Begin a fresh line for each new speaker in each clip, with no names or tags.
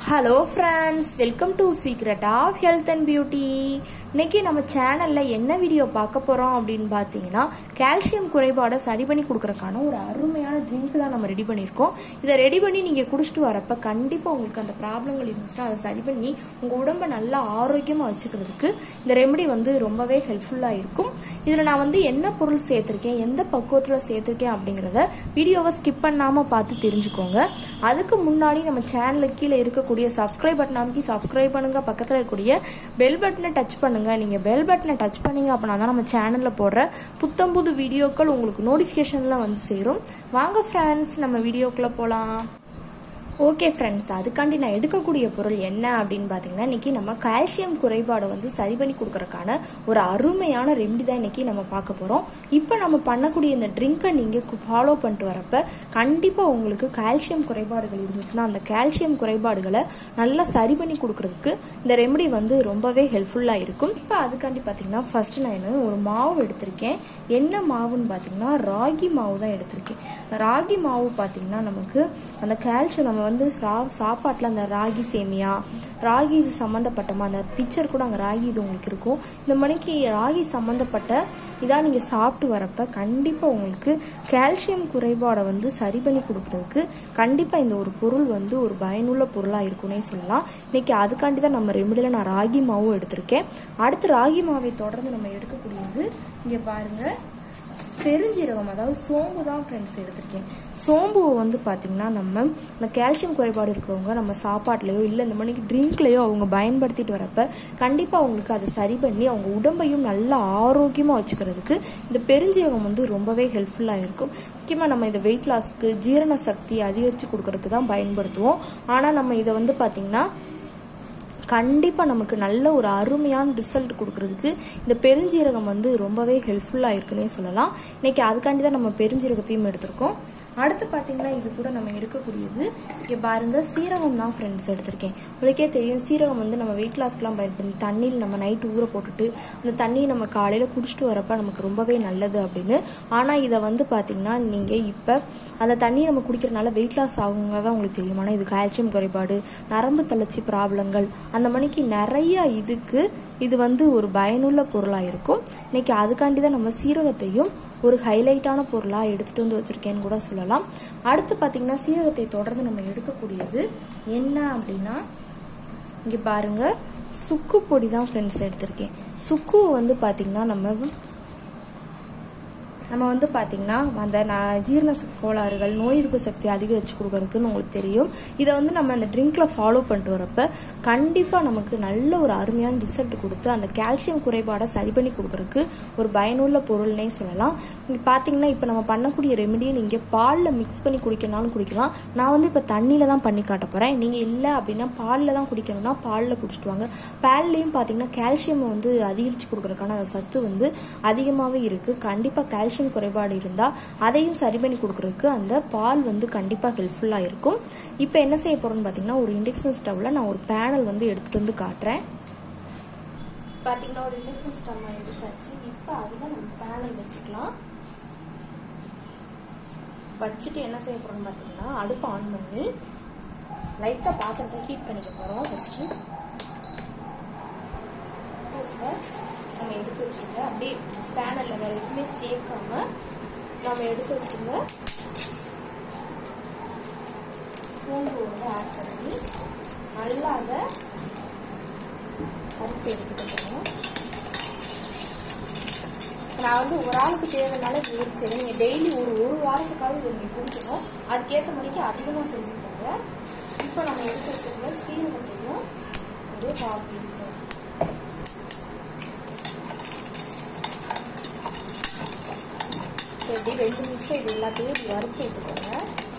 hello friends welcome to secret of health and beauty இன்னைக்கு நம்ம சேனலில் என்ன வீடியோ பார்க்க போகிறோம் அப்படின்னு பார்த்தீங்கன்னா கால்சியம் குறைபாடை சரி பண்ணி கொடுக்குறக்கான ஒரு அருமையான ட்ரிங்க் தான் நம்ம ரெடி பண்ணியிருக்கோம் இதை ரெடி பண்ணி நீங்கள் குடிச்சிட்டு வரப்ப கண்டிப்பாக உங்களுக்கு அந்த ப்ராப்ளங்கள் இருந்துச்சுன்னா அதை சரி பண்ணி உங்கள் உடம்பை நல்லா ஆரோக்கியமாக வச்சுக்கிறதுக்கு இந்த ரெமெடி வந்து ரொம்பவே ஹெல்ப்ஃபுல்லாக இருக்கும் இதில் நான் வந்து என்ன பொருள் சேர்த்துருக்கேன் எந்த பக்குவத்தில் சேர்த்துருக்கேன் அப்படிங்கிறத வீடியோவை ஸ்கிப் பண்ணாமல் பார்த்து தெரிஞ்சுக்கோங்க அதுக்கு முன்னாடி நம்ம சேனலுக்கு கீழே இருக்கக்கூடிய சப்ஸ்கிரைப் பட்டன் அமைக்கி சப்ஸ்கிரைப் பண்ணுங்க பக்கத்தில் இருக்கக்கூடிய பெல் பட்டனை டச் பண்ணுங்க நீங்கள் பெல் பட்டனை டச் பண்ணீங்க அப்படின்னா தான் நம்ம சேனலில் போடுற புத்தம் புது வீடியோக்கள் உங்களுக்கு நோட்டிஃபிகேஷனில் வந்து சேரும் வாங்க ஃப்ரெண்ட்ஸ் நம்ம வீடியோக்குள்ளே போகலாம் ஓகே ஃப்ரெண்ட்ஸ் அதுக்காண்டி நான் எடுக்கக்கூடிய பொருள் என்ன அப்படின்னு பார்த்தீங்கன்னா இன்னைக்கு நம்ம கால்சியம் குறைபாடை வந்து சரி பண்ணி கொடுக்கறக்கான ஒரு அருமையான ரெமெடி தான் இன்னைக்கு நம்ம பார்க்க போகிறோம் இப்போ நம்ம பண்ணக்கூடிய இந்த ட்ரிங்கை நீங்கள் ஃபாலோ பண்ணிட்டு வரப்ப கண்டிப்பாக உங்களுக்கு கால்சியம் குறைபாடுகள் இருந்துச்சுன்னா அந்த கால்சியம் குறைபாடுகளை நல்லா சரி பண்ணி கொடுக்கறதுக்கு இந்த ரெமெடி வந்து ரொம்பவே ஹெல்ப்ஃபுல்லாக இருக்கும் இப்போ அதுக்காண்டி பார்த்தீங்கன்னா ஃபர்ஸ்ட் நான் என்ன ஒரு மாவு எடுத்திருக்கேன் என்ன மாவுன்னு பார்த்தீங்கன்னா ராகி மாவு தான் எடுத்திருக்கேன் ராகி மாவு பார்த்தீங்கன்னா நமக்கு அந்த கால்சியம் நம்ம வந்து சா- சாப்பாட்டுல அந்த ராகி சேமியா ராகி இது சம்மந்தப்பட்டமா அந்த பிக்சர் கூட அங்கே ராகி இது உங்களுக்கு இருக்கும் இந்த மணிக்கு ராகி சம்மந்தப்பட்ட இதாக நீங்கள் சாப்பிட்டு வரப்ப கண்டிப்பாக உங்களுக்கு கால்சியம் குறைபாடை வந்து சரி பண்ணி கொடுக்கறதுக்கு கண்டிப்பாக இந்த ஒரு பொருள் வந்து ஒரு பயனுள்ள பொருளாக இருக்குன்னே சொல்லலாம் இன்னைக்கு அதுக்காண்டி தான் நம்ம ரெமடியில் நான் ராகி மாவும் எடுத்திருக்கேன் அடுத்து ராகி மாவை தொடர்ந்து நம்ம எடுக்கக்கூடியது இங்கே பாருங்கள் பெருஞ்சீரகம் அதாவது சோம்பு தான் ஃப்ரெண்ட்ஸ் எடுத்திருக்கேன் சோம்புவை வந்து பார்த்திங்கன்னா நம்ம இந்த கால்சியம் குறைபாடு இருக்கிறவங்க நம்ம சாப்பாட்லேயோ இல்லை இந்த மணிக்கு ட்ரிங்க்லேயோ அவங்க பயன்படுத்திட்டு வரப்ப கண்டிப்பாக அவங்களுக்கு அதை சரி பண்ணி அவங்க உடம்பையும் நல்லா ஆரோக்கியமாக வச்சுக்கிறதுக்கு இந்த பெருஞ்சீரகம் வந்து ரொம்பவே ஹெல்ப்ஃபுல்லாக இருக்கும் முக்கியமாக நம்ம இதை வெயிட் லாஸ்க்கு ஜீரண சக்தி அதிகரித்து கொடுக்கறதுக்கு தான் பயன்படுத்துவோம் ஆனால் நம்ம இதை வந்து பார்த்திங்கன்னா கண்டிப்பாக நமக்கு நல்ல ஒரு அருமையான ரிசல்ட் கொடுக்கறதுக்கு இந்த பெருஞ்சீரகம் வந்து ரொம்பவே ஹெல்ப்ஃபுல்லாக இருக்குன்னே சொல்லலாம் இன்னைக்கு அதுக்காண்டி தான் நம்ம பெருஞ்சீரகத்தையும் எடுத்திருக்கோம் அடுத்து பார்த்தீங்கன்னா இது கூட நம்ம எடுக்கக்கூடியது இங்கே பாருங்க சீரகம் தான் ஃப்ரெண்ட்ஸ் எடுத்திருக்கேன் உங்களுக்கே தெரியும் சீரகம் வந்து நம்ம வெயிட் லாஸ்க்குலாம் பயன்படுத்தி தண்ணியில் நம்ம நைட்டு ஊற போட்டுட்டு அந்த தண்ணியை நம்ம காலையில் குடிச்சிட்டு வரப்ப நமக்கு ரொம்பவே நல்லது அப்படின்னு ஆனால் இதை வந்து பார்த்தீங்கன்னா நீங்கள் இப்போ அந்த தண்ணியை நம்ம குடிக்கிறனால வெயிட் லாஸ் ஆகுங்க தான் உங்களுக்கு தெரியும் ஆனால் இது கால்சியம் குறைபாடு நரம்பு தளர்ச்சி ப்ராப்ளங்கள் அந்த மணிக்கு நிறைய இதுக்கு இது வந்து ஒரு பயனுள்ள பொருளாக இருக்கும் இன்னைக்கு அதுக்காண்டி தான் நம்ம சீரகத்தையும் ஒரு ஹைலைட்டான பொருளாக எடுத்துகிட்டு வந்து வச்சுருக்கேன்னு கூட சொல்லலாம் அடுத்து பார்த்தீங்கன்னா சீரகத்தை தொடர்ந்து நம்ம எடுக்கக்கூடியது என்ன அப்படின்னா இங்கே பாருங்க சுக்கு பொடி தான் ஃப்ரெண்ட்ஸ் எடுத்திருக்கேன் சுக்கு வந்து பார்த்தீங்கன்னா நம்ம நம்ம வந்து பார்த்தீங்கன்னா அந்த ந- ஜீரண ச- கோளாறுகள் நோய் எதிர்ப்பு சக்தி அதிகரிச்சு கொடுக்கறதுக்குன்னு உங்களுக்கு தெரியும் இதை வந்து நம்ம அந்த ட்ரிங்க்ல ஃபாலோ பண்ணிட்டு வரப்ப கண்டிப்பாக நமக்கு நல்ல ஒரு அருமையான ரிசல்ட் கொடுத்து அந்த கால்சியம் குறைபாடை சரி பண்ணி கொடுக்கறதுக்கு ஒரு பயனுள்ள பொருள்னே சொல்லலாம் இங்க பார்த்தீங்கன்னா இப்போ நம்ம பண்ணக்கூடிய ரெமெடியை நீங்கள் பாலில் மிக்ஸ் பண்ணி குடிக்கணும்னாலும் குடிக்கலாம் நான் வந்து இப்போ தண்ணியில் தான் பண்ணி காட்ட போகிறேன் நீங்கள் இல்லை அப்படின்னா பாலில் தான் குடிக்கணும்னா பாலில் குடிச்சிட்டு வாங்க பால்லையும் பார்த்தீங்கன்னா கால்சியம் வந்து அதிகரித்து கொடுக்கறதுக்கான அந்த சத்து வந்து அதிகமாகவே இருக்குது கண்டிப்பாக கால்சியம் குறைபாடு இருந்தால் அதையும் சரி பண்ணி கொடுக்கறதுக்கு அந்த பால் வந்து கண்டிப்பாக ஹெல்ப்ஃபுல்லாக இருக்கும் இப்போ என்ன செய்ய போகிறோம்னு பார்த்தீங்கன்னா ஒரு இண்டக்ஷன் ஸ்டவ்வில் நான் ஒரு பேனல் வந்து எடுத்துகிட்டு வந்து காட்டுறேன் பார்த்தீங்கன்னா ஒரு இண்டக்ஷன் ஸ்டவ் எடுத்தாச்சு இப்போ அதில் நம்ம பேனல் வச்சுக்கலாம் வச்சுட்டு என்ன செய்ய போகிறோம்னு பார்த்தீங்கன்னா அடுப்பை ஆன் பண்ணி லைட்டாக பாத்திரத்தை ஹீட் பண்ணிக்க போகிறோம் ஃபஸ்ட்டு நம்ம எடுத்து வச்சுருங்க அப்படியே பேனலில் வேறு எதுவுமே சேர்க்காம நம்ம எடுத்து வச்சுருங்க சோம்பு வந்து ஆட் பண்ணி நல்லா அதை வறுத்து எடுத்துக்கிட்டோம் நான் வந்து ஒரு ஆளுக்கு தேவைனால இது யூஸ் செய்கிறேன் நீங்கள் டெய்லி ஒரு ஒரு வாரத்துக்காவது இதை நீங்கள் குடிக்கணும் அதுக்கேற்ற மணிக்கு அதிகமாக செஞ்சுக்கோங்க இப்போ நம்ம எடுத்து வச்சுருக்க சீரகத்தையும் ஒரு ஹாஃப் டீஸ்பூன் எப்படி ரெண்டு நிமிஷம் இது எல்லாத்தையும் இப்படி வறுத்து விட்டுக்கோங்க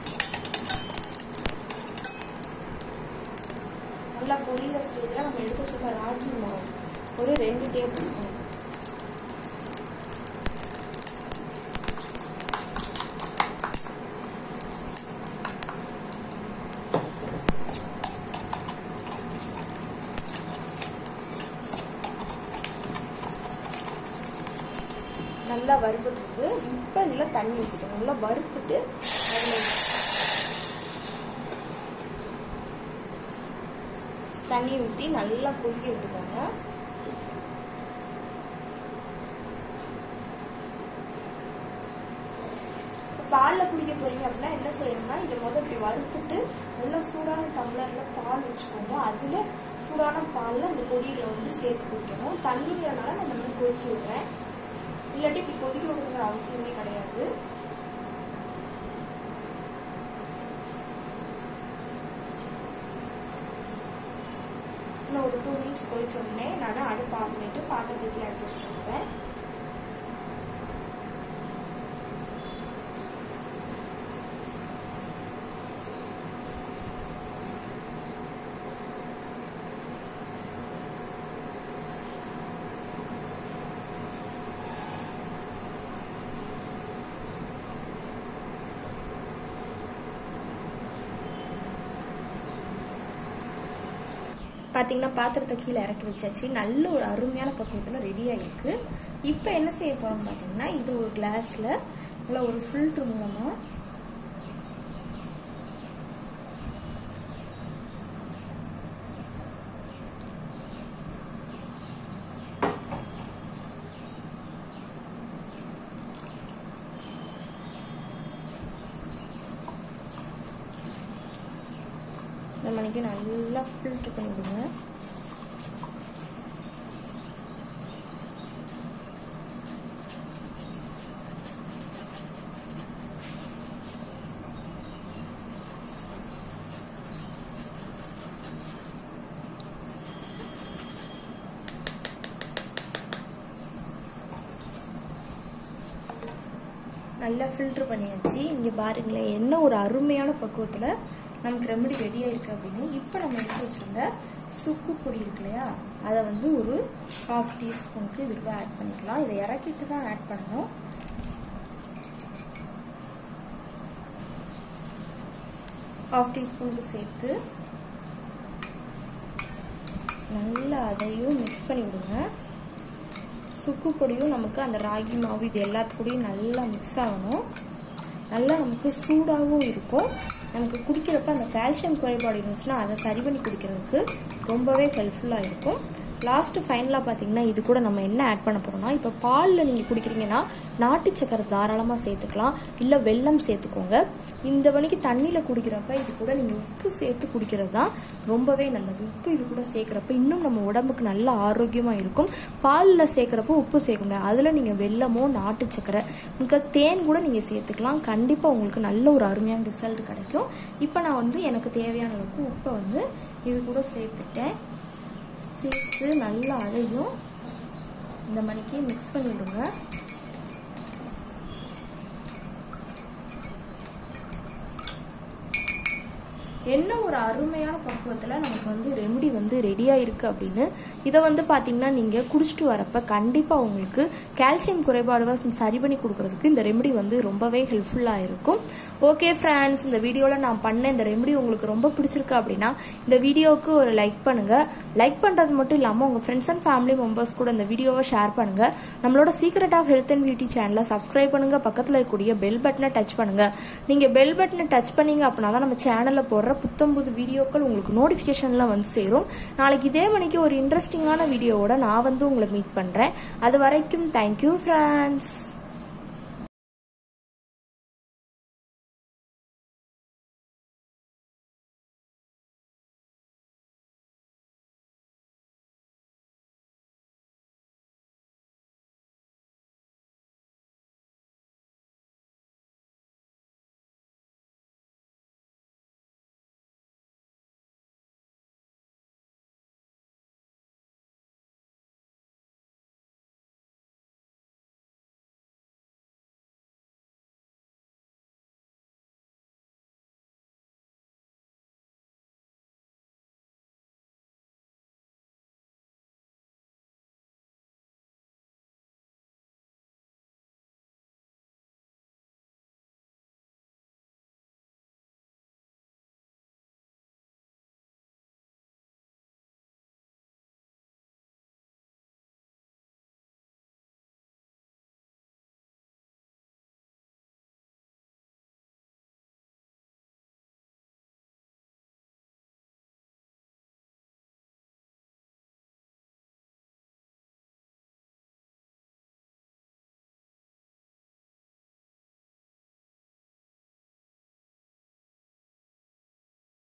நல்லா பொரியிற ஸ்டேஜில் நம்ம எடுத்து வச்சுருக்க ராகி மாவு ஒரு ரெண்டு டேபிள் ஸ்பூன் நல்லா வறுபட்டுருக்கு இப்போ இதில் தண்ணி ஊற்றிக்கணும் நல்லா வறுத்துட்டு அதில் தண்ணி ஊற்றி நல்லா கொதிக்க விட்டுக்கோங்க பாலில் குடிக்க போறீங்க அப்படின்னா என்ன செய்யணும்னா இதை முதல் இப்படி வறுத்துட்டு நல்லா சூடான டம்ளரில் பால் வச்சுக்கோங்க அதில் சூடான பாலில் அந்த பொடியில் வந்து சேர்த்து குடிக்கணும் தண்ணிங்கிறனால நான் இந்த மாதிரி கொதிக்க விடுறேன் இல்லாட்டி இப்படி கொதிக்க விடுங்கிற அவசியமே கிடையாது இன்னும் ஒரு டூ மினிட்ஸ் கொதிச்ச உடனே நான் அடுப்பு ஆஃப் பண்ணிட்டு பாத்திரத்துக்கு எடுத்து வச்சுருப்பேன் பார்த்தீங்கன்னா பாத்திரத்தை கீழே இறக்கி வச்சாச்சு நல்ல ஒரு அருமையான பக்குவத்தில் ரெடி ஆகிருக்கு இப்போ என்ன செய்ய போகிறோம் பார்த்தீங்கன்னா இது ஒரு கிளாஸில் நல்லா ஒரு ஃபில்ட்ரு மூலமாக இந்த மணிக்கு நல்லா ஃபில்ட்ரு பண்ணிவிடுங்க நல்லா ஃபில்ட்ரு பண்ணியாச்சு இங்கே பாருங்களேன் என்ன ஒரு அருமையான பக்குவத்தில் நமக்கு ரெமெடி ரெடி ஆயிருக்கு அப்படின்னு இப்போ நம்ம எடுத்து வச்சிருந்த சுக்கு பொடி இருக்கு இல்லையா அதை வந்து ஒரு ஹாஃப் டீஸ்பூனுக்கு இதுக்கு ஆட் பண்ணிக்கலாம் இதை இறக்கிட்டு தான் ஆட் பண்ணணும் ஹாஃப் டீஸ்பூனுக்கு சேர்த்து நல்லா அதையும் மிக்ஸ் பண்ணி விடுங்க சுக்கு பொடியும் நமக்கு அந்த ராகி மாவு இது எல்லாத்துக்கூடையும் நல்லா மிக்ஸ் ஆகணும் நல்லா நமக்கு சூடாகவும் இருக்கும் நமக்கு குடிக்கிறப்ப அந்த கால்சியம் குறைபாடு இருந்துச்சுன்னா அதை சரி பண்ணி குடிக்கிறதுக்கு ரொம்பவே ஹெல்ப்ஃபுல்லாக இருக்கும் லாஸ்ட்டு ஃபைனலாக பார்த்தீங்கன்னா இது கூட நம்ம என்ன ஆட் பண்ண போகிறோம்னா இப்போ பாலில் நீங்கள் குடிக்கிறீங்கன்னா நாட்டு சக்கரை தாராளமாக சேர்த்துக்கலாம் இல்லை வெல்லம் சேர்த்துக்கோங்க இந்த மணிக்கு தண்ணியில் குடிக்கிறப்ப இது கூட நீங்கள் உப்பு சேர்த்து குடிக்கிறது தான் ரொம்பவே நல்லது உப்பு இது கூட சேர்க்குறப்ப இன்னும் நம்ம உடம்புக்கு நல்ல ஆரோக்கியமாக இருக்கும் பாலில் சேர்க்குறப்போ உப்பு சேர்க்கணும் அதில் நீங்கள் வெல்லமோ நாட்டு சக்கரை மிக தேன் கூட நீங்கள் சேர்த்துக்கலாம் கண்டிப்பாக உங்களுக்கு நல்ல ஒரு அருமையான ரிசல்ட் கிடைக்கும் இப்போ நான் வந்து எனக்கு தேவையான அளவுக்கு உப்பை வந்து இது கூட சேர்த்துட்டேன் சேர்த்து நல்லா அதையும் இந்த மணிக்கு மிக்ஸ் பண்ணி விடுங்க என்ன ஒரு அருமையான பக்குவத்தில் நமக்கு வந்து ரெமெடி வந்து ரெடியாக இருக்குது அப்படின்னு இதை வந்து பார்த்தீங்கன்னா நீங்கள் குடிச்சிட்டு வரப்ப கண்டிப்பாக உங்களுக்கு கால்சியம் குறைபாடு சரி பண்ணி கொடுக்கறதுக்கு இந்த ரெமெடி வந்து ரொம்பவே ஹெல்ப்ஃபுல்லாக இருக்கும் ஓகே ஃப்ரெண்ட்ஸ் இந்த வீடியோவில் நான் பண்ண இந்த ரெமெடி உங்களுக்கு ரொம்ப பிடிச்சிருக்கு அப்படின்னா இந்த வீடியோவுக்கு ஒரு லைக் பண்ணுங்கள் லைக் பண்ணுறது மட்டும் இல்லாமல் உங்கள் ஃப்ரெண்ட்ஸ் அண்ட் ஃபேமிலி மெம்பர்ஸ் கூட இந்த வீடியோவை ஷேர் பண்ணுங்கள் நம்மளோட secret of health and beauty சேனலை சப்ஸ்கிரைப் பண்ணுங்கள் பக்கத்தில் இருக்கக்கூடிய பெல் பட்டனை டச் பண்ணுங்கள் நீங்கள் பெல் பட்டனை டச் பண்ணீங்க அப்படின்னா தான் நம்ம சேனலில் போடுற புத்தம் புது வீடியோக்கள் உங்களுக்கு நோட்டிஃபிகேஷனில் வந்து சேரும் நாளைக்கு இதே மணிக்கு ஒரு இன்ட்ரெஸ்டிங்கான வீடியோவோட நான் வந்து உங்களை மீட் பண்ணுறேன் அது வரைக்கும் தேங்க்யூ ஃப்ரெண்ட்ஸ்